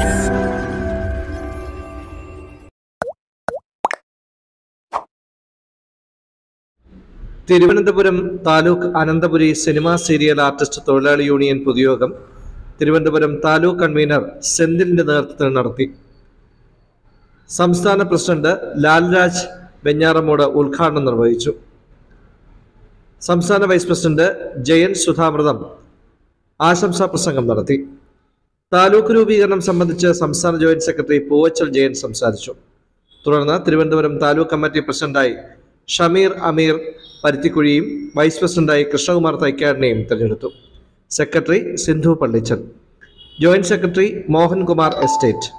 Thiruvananthapuram taluk Ananthapuri cinema serial artist തൊഴിലാളി union പൊതുയോഗം Thiruvananthapuram taluk convener സെന്തിലിന്റെ നേതൃത്വത്തിൽ നടത്തി സംസ്ഥാന പ്രസിഡന്റ് ലാൽരാജ് വെഞ്ഞാറമൂട് ഉദ്ഘാടനം നിർവഹിച്ചു സംസ്ഥാന വൈസ് പ്രസിഡന്റ് ജയൻ സുധാമൃതം ആശംസാ പ്രസംഗം നടത്തി താലൂക്ക് രൂപീകരണം സംബന്ധിച്ച് സംസ്ഥാന ജോയിന്റ് സെക്രട്ടറി പൂവച്ചൽ ജയൻ സംസാരിച്ചു തുടർന്ന് തിരുവനന്തപുരം താലൂക്ക് കമ്മിറ്റി പ്രസിഡന്റായി ഷമീർ അമീർ പരുത്തിക്കുഴിയും വൈസ് പ്രസിഡന്റായി കൃഷ്ണകുമാർ തൈക്കാടിനെയും തിരഞ്ഞെടുത്തു secretary Sindhu Pallichan joint secretary Mohankumar estate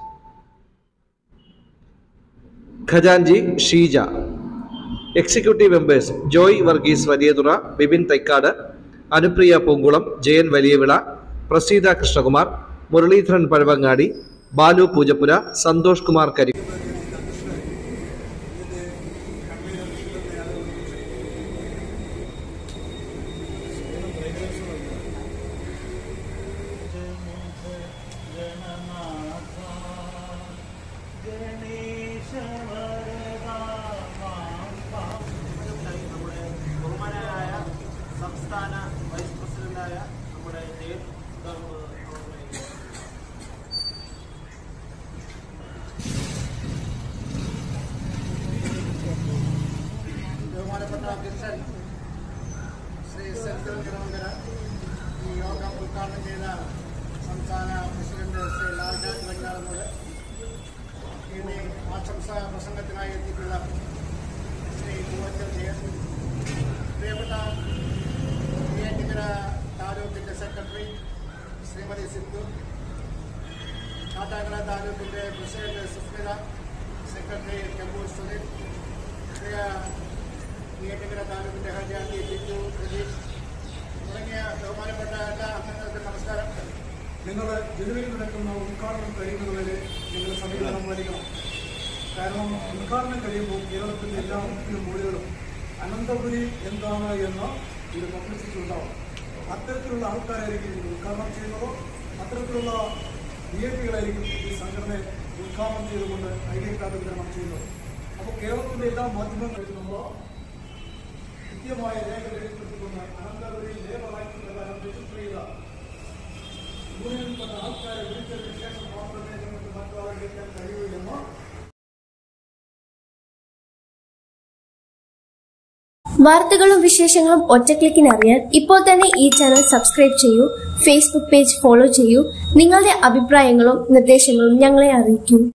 ഖജാൻജി ഷീജ എക്സിക്യൂട്ടീവ് മെമ്പേഴ്സ് ജോയ് വർഗീസ് വലിയതുറ ബിപിൻ തൈക്കാട് അനുപ്രിയ പൂങ്കുളം ജയൻ വലിയവിള പ്രസീത കൃഷ്ണകുമാർ മുരളീധരൻ പഴവങ്ങാടി ബാലു പൂജപ്പുര സന്തോഷ് കുമാർ കരി നമ്മുടെ ബഹുമാനായ സംസ്ഥാന വൈസ് പ്രസിഡന്റായ നമ്മുടെ ജയൻ അവരുടെ ബഹുമാനപ്പെട്ട അധ്യക്ഷൻ ശ്രീ സെൻട്രൽ കിരവങ്കര ഈ യോഗം ഉദ്ഘാടനം ചെയ്ത സംസ്ഥാന പ്രസിഡന്റ് ശ്രീ ലാൽരാജ് വെഞ്ഞാറമൂട് ഇനി ആശംസാ പ്രസംഗത്തിനായി എത്തിയിട്ടുള്ള ശ്രീ പൂവച്ചൽ ജയൻ പ്രിയപ്പെട്ട നെയ്യാറ്റിക്കര താലൂക്കിന്റെ സെക്രട്ടറി ശ്രീമതി സിന്ധു കാട്ടാക്കട താലൂക്കിന്റെ പ്രസിഡന്റ് സുസ്മിത സെക്രട്ടറി കെമ്പൂർ സുനിൽ പ്രിയ നെയ്യാറ്റിക്കര താലൂക്കിന്റെ ഹരിയാണ്ടി ബിജു പ്രദീപ് തുടങ്ങിയ ബഹുമാനപ്പെട്ട എല്ലാ അംഗങ്ങൾക്കും നമസ്കാരം നിങ്ങൾ ജനുവരി നടക്കുന്ന ഉദ്ഘാടനം കഴിയുന്നതുവരെ നിങ്ങൾ സമീപനം വരികണം കാരണം ഉദ്ഘാടനം കഴിയുമ്പോൾ കേരളത്തിലെ എല്ലാ മുഖ്യ മൂലകളും അനന്തപുരി എന്താണ് എന്ന ഒരു പബ്ലിസിറ്റി ഉണ്ടാവും അത്തരത്തിലുള്ള ആൾക്കാരായിരിക്കും ഇത് ഉദ്ഘാടനം ചെയ്യുന്നതോ അത്തരത്തിലുള്ള ബി എ പികളായിരിക്കും ഈ സംഘടനയെ ഉദ്ഘാടനം ചെയ്തുകൊണ്ട് ഐ ഡി കാർഡ് വിതരണം ചെയ്യുന്നത് അപ്പോൾ കേരളത്തിലെ എല്ലാ മാധ്യമങ്ങളിലും നമ്മൾ കൃത്യമായ രേഖ രേഖപ്പെടുത്തിക്കൊണ്ട് അനന്തപുരി ലേബർ ആക്ട് പ്രകാരം രജിസ്റ്റർ ചെയ്ത യൂണിയനിൽപ്പെട്ട ആൾക്കാരെ വിളിച്ചതിന് ശേഷം മാത്രമേ നിങ്ങൾക്ക് മറ്റൊരാളെ വിളിക്കാൻ കഴിയൂ എന്ന് വാർത്തകളും വിശേഷങ്ങളും ഒറ്റക്ലിക്കിന് അറിയാൻ ഇപ്പോൾ തന്നെ ഈ ചാനൽ സബ്സ്ക്രൈബ് ചെയ്യൂ ഫേസ്ബുക്ക് പേജ് ഫോളോ ചെയ്യൂ നിങ്ങളുടെ അഭിപ്രായങ്ങളും നിർദ്ദേശങ്ങളും ഞങ്ങളെ അറിയിക്കൂ